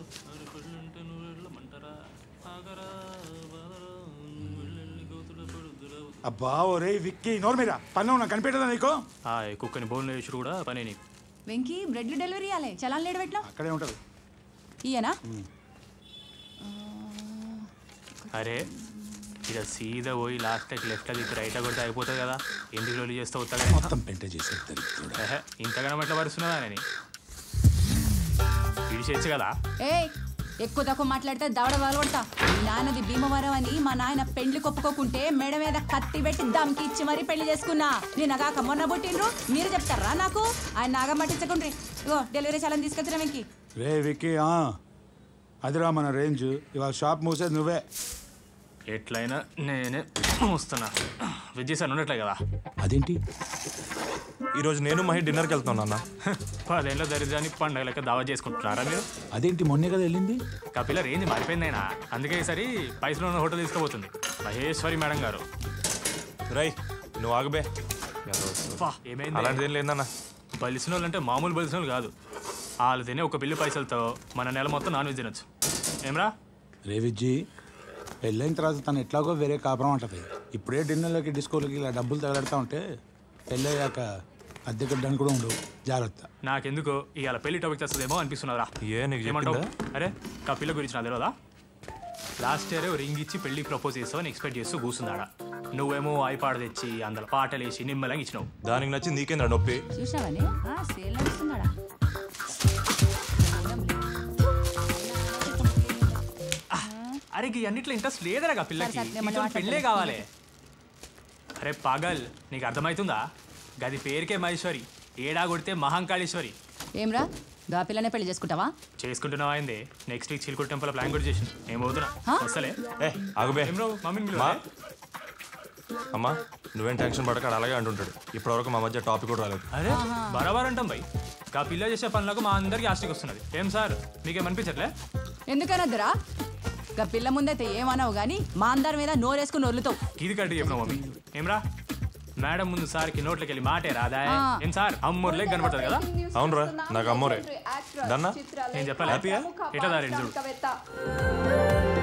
అరే పెళ్ళంటే నువ్వు వెళ్ళమంటారా ఆగరా బాదరా వెళ్ళెళ్ళి గోతుల పడుదురా అబ్బా ఒరే విక్కీ నోరు మీద పన్ను నాకు కనిపెట్టదా నీకు ఆ కుక్కని బోన్లో వేసుడు కూడా పనే నీకు వెంకీ బ్రెడ్ డెలివరీ ఇవ్వాలి చలాన్ లేడు పెట్టినా అక్కడే ఉంటది ఈయనా అరే ఇక సీదా పోయి లాస్ట్కి లెఫ్ట్ అది రైట్ కొడితే అయిపోతుంది కదా ఎందుకు రోజులు చేస్తే వస్తా మొత్తం పెంట చేసే దరిద్రుడా. ఇంతగానో ఎట్లా పరుస్తున్నదా అని ఇడిచేయచ్చు కదా ఏయ్ ఎక్కువ తక్కువ మాట్లాడితే దవడ వలగొడతా మీ నాన్నది భీమవరం అని మా నాయన పెండ్లి కొప్పుకోకుంటే మెడ మీద కత్తి పెట్టి దమ్కి ఇచ్చి మరీ పెళ్లి చేసుకున్నా నేను కాక మొన్న పుట్టిండ్రు మీరు చెప్తారా నాకు ఆయన నాగం పట్టించకుండ్రి ఇగో డెలివరీ చాలని తీసుకొచ్చిన వెంకీ రే విక్కీ ఆ. అదిరా మన రేంజ్ ఇవాళ షాప్ మూసేది నువ్వే ఎట్లయినా నేనే వస్తున్నా విజయ్ సార్ ఉన్నట్లే కదా అదేంటి ఈరోజు నేను మహి డిన్నర్కి వెళ్తున్నాను అన్న పదేళ్ళ దరిద్రాన్ని పండగ లెక్క దావా చేసుకుంటున్నారా మీరు అదేంటి మొన్నే కదా వెళ్ళింది కపిల రేంజ్ మారిపోయింది ఆయన అందుకే ఈసారి పైసలు ఉన్న హోటల్ తీసుకుపోతుంది మహేశ్వరి మేడం గారు రై నువ్వు ఆగబే ఫా, ఏమైంది అలాంటిదేం లేదన్న బలిసిన వాళ్ళు అంటే మామూలు బలిసిన వాళ్ళు కాదు వాళ్ళు తినే ఒక బిల్లు పైసలతో మన నెల మొత్తం నాన్ వెజ్ తినొచ్చు ఏమ్రా రే విజ్జి పెళ్ళైన తర్వాత తను ఎట్లాగో వేరే కాపురం అంటది ఇప్పుడే డిన్నర్లకి డిస్కోలకి ఇలా డబ్బులు తగలడతా ఉంటే పెళ్ళయ్యాక అద్దె కట్టడానికి కూడా ఉండవు జాగ్రత్త నాకెందుకో ఇవాళ పెళ్లి టాపిక్ చేస్తుందేమో అనిపిస్తున్నదా ఏ నీకు ఏమంటావు చెప్పిందా అరే కపిల గురించి నా తెలియదా లాస్ట్ ఇయర్ రింగ్ ఇచ్చి పెళ్లి ప్రపోజ్ చేస్తావని ఎక్స్పెక్ట్ చేస్తూ కూర్చున్నాడా నువ్వేమో ఐపాడ్ తెచ్చి అందులో పాటలు వేసి నిమ్మలంగా ఇచ్చినావు దానికి నచ్చి నీకేంద్ర నొప్పి చూసావని సేల్ నడుస్తున్నాడా అరే ఈ అన్నిట్లో ఇంట్రెస్ట్ లేదరా పిల్లకి సరే, సరే, నేను మళ్ళీ నీతో పెళ్ళే మాట్లాడతాను. కావాలి అరే పాగల్ నీకు అర్థమవుతుందా గది పేరుకే మహేశ్వరి ఏడా కొడితే మహంకాళేశ్వరి ఏమ్రా గా పిల్లనే పెళ్లి చేసుకుంటావా చేసుకుంటున్నావా అయింది next week Chilkur temple plan కూడా చేసి నేను పోతున్నా హా? అసలే ఏ ఆగబే ఏం రావు మమ్మీని మా పిలవలే? అమ్మా నువ్వేం టెన్షన్ పడక ఆడు అలాగే అంటుంటాడు ఇప్పటివరకు మా మధ్య టాపిక్ కూడా రాలేదు అరే బరాబర్ అంటాం భయ్ గా పిల్ల చేసే పనులకు మా అందరికి ఆస్తికి వస్తున్నది ఏం సార్ మీకేమనిపించట్లే ఎందుకనొద్దురా గా పిల్ల ముందైతే ఏమనవు గాని మా అందరి మీద నోరేసుకుని వదులుతావు ఇది కట్టి చెప్పిన మమ్మీ ఏమ్రా మేడం ముందు సార్కి నోట్లోకి వెళ్ళి మాటే రాదా ఆ. ఏం సార్ అమ్మూర్లే కనపడుతుంది కదా అవునరా నాకు అమ్మోరే దన్నా నేను చెప్పాలి హ్యాపీయా ఎట్లా దారి చూడు